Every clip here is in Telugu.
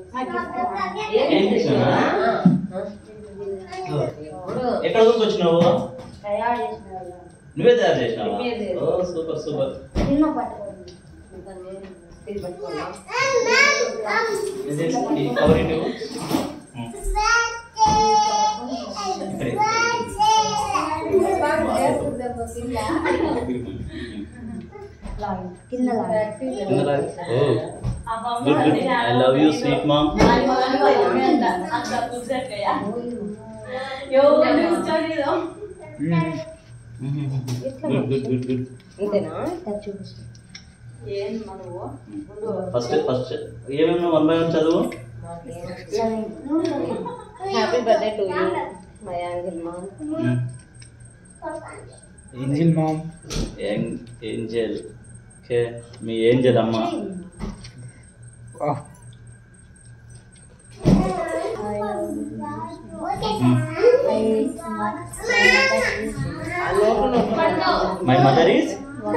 ఏం చేసినా ఎక్కడ నుంచి వచ్చినావు నువ్వే తయారు చేసినావా ఓ సూపర్ సూపర్ ఇది ఈ కవర్ ఇటు ఉమ్. ఇక్కడ, ఇక్కడ, కింద ఇక్కడ. Oh good good I love you sweet mom good good good good first first ఏమేమి వన్ బై వన్ చదువు happy birthday to you my angel mom um. Angel mom ఏం- ఏంజెల్ ఓకే మీ ఏంజెల్ అమ్మ my mother is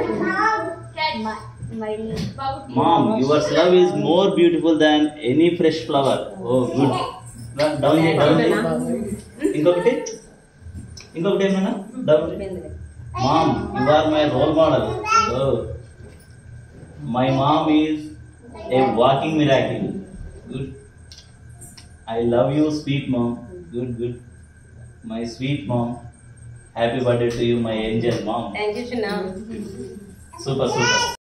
mom yours love is more beautiful than any fresh flower oh good down చేయి డౌన్ చేయి ఇంకొకటి ఇంకొకటి ఏమైనా డౌన్ చేయి mom you are my role model oh my mom is a walking miracle good I love you sweet mom good good my sweet mom happy birthday to you my angel mom thank you చిన్న సూపర్ సూపర్